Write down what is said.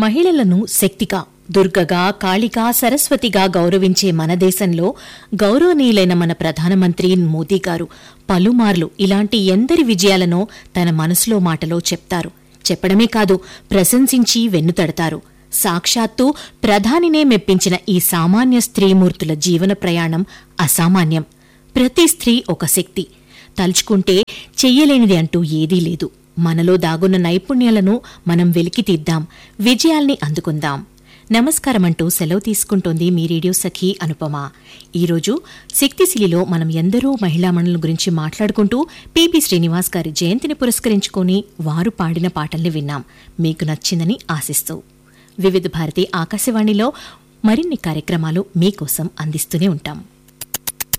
మహిళలను శక్తిగా దుర్గగా కాళిగా సరస్వతిగా గౌరవించే మన దేశంలో గౌరవనీయులైన మన ప్రధానమంత్రి మోదీ గారు పలుమార్లు ఇలాంటి ఎందరి విజయాలను తన మనసులో మాటలో చెప్తారు చెప్పడమే కాదు ప్రశంసించి వెన్నుతడతారు సాక్షాత్తు ప్రధానినే మెప్పించిన ఈ సామాన్య స్త్రీమూర్తుల జీవన ప్రయాణం అసామాన్యం ప్రతి స్త్రీ ఒక శక్తి తలుచుకుంటే చెయ్యలేనిది అంటూ ఏదీ లేదు మనలో దాగున్న నైపుణ్యాలను మనం వెలికితీద్దాం విజయాల్ని అందుకుందాం నమస్కారం అంటూ సెలవు తీసుకుంటోంది మీ రేడియో సఖి అనుపమ ఈరోజు శక్తిశిలిలో మనం ఎందరో మహిళామణుల గురించి మాట్లాడుకుంటూ పిపి శ్రీనివాస్ గారి జయంతిని పురస్కరించుకొని వారు పాడిన పాటల్ని విన్నాం మీకు నచ్చిందని ఆశిస్తూ వివిధ భారతి ఆకాశవాణిలో మరిన్ని కార్యక్రమాలు మీకోసం అందిస్తూనే ఉంటాం